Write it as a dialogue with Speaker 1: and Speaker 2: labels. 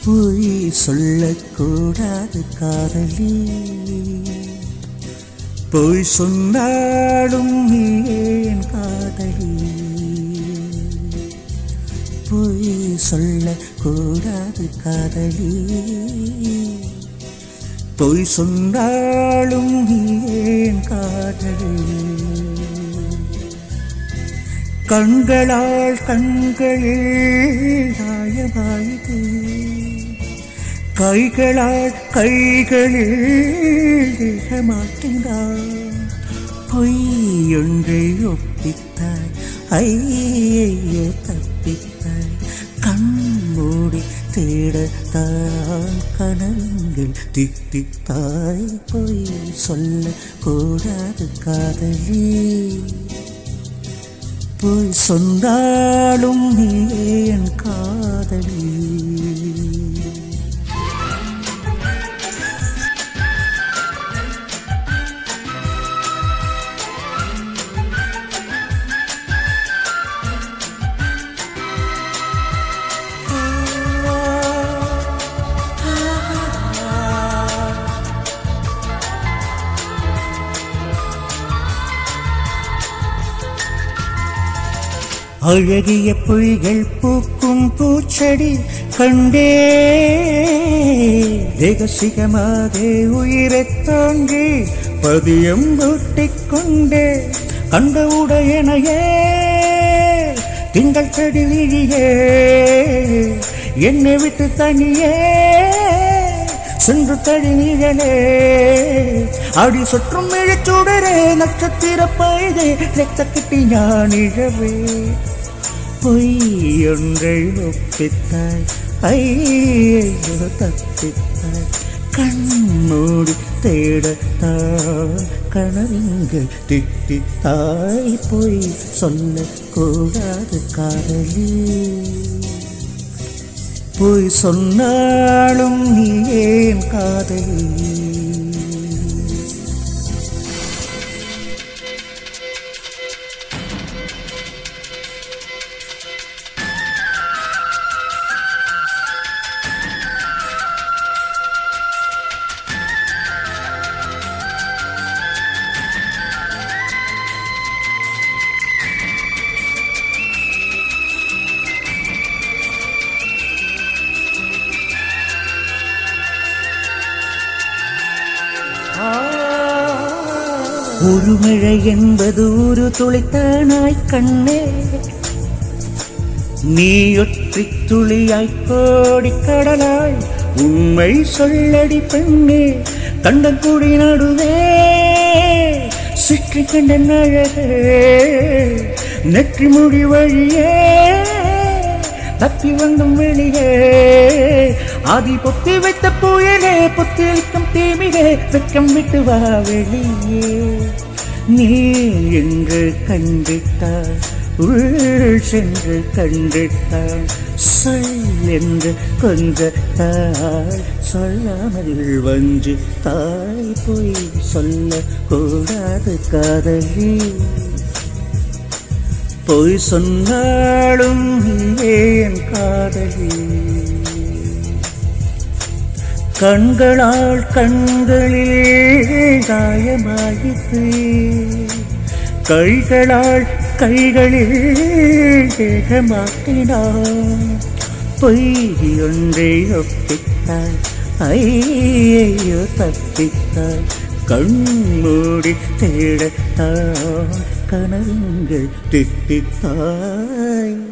Speaker 1: பொய் சொல்லக்கூடாது காதலி பொய் சொன்னாலும் நீ ஏன் காதலி பொய் சொல்லக்கூடாது காதலி பொய் சொன்னாலும் நீ ஏன் காதலி கண்களால் கண்களில் காயமாயுது கைகளால் கைகளில் மாட்டினான் பொய்யொன்றை ஒப்பித்தாய் ஐயோ தப்பித்தாய் கண்மூடி தேடத்தான் கனங்கள் தித்தித்தாய் பொய் சொல்ல கூடாது காதலி போய் சொன்னாலும் நீ என் காதலி அழகிய புலிகள் பூக்கும் பூச்செடி கண்டே ரகசியமாக உயிரைத் தாங்கி பதியம் ஊட்டிக் கொண்டே கண்ட உடையனையே திங்கள் செடி விழியே என்னை விட்டு தனியே சென்று தடி நிழலே அடி சுற்றும் இழச்சுடரே நட்சத்திர பழுதே ரத்த கிட்டி ஞானிழவே பொய்யொன்றை ஒப்பித்தாய் ஐயோ தப்பித்தாய் கண்மூடி தேடத்தான் கனவிங்கள் திட்டித்தாய் பொய் சொல்லக்கூடாது காதலி பொய் சொன்னாலும் நீ ஏன் காதலி ஒரு மழை என்பது ஒரு துளித்தானாய் கண்ணே நீ ஒற்றி துளியாய் கோடி கடலாய் உண்மை சொல்லடி பெண்ணே கண்டங்குடி நடுவே சுற்றி கண்ட அழகே நெற்றி முடி வழியே தப்பி வந்தும் வெளியே ஆதி பொத்தி வைத்த புயலே பொத்தி வைக்கும் தீமிலே வெக்கம் விட்டு வா வெளியே நீ என்று கண்டித்தாய் உள் சென்று கண்டித்தாய் சொல் என்று கொஞ்சத்தாய் சொல்லாமல் வஞ்சி தாய் போய் சொல்ல கூடாது காதலி பொய் சொன்னாலும் ஏன் காதலி கண்களால் கண்களில் காயமாயிற்று கைகளால் கைகளில் தேகமாட்டினான் பொய் ஒன்றை ஒப்பித்தாய் ஐயோ தப்பித்தாய் கண்மூடி தேடத்தான் கனவுங்கள் திட்டித்தாய்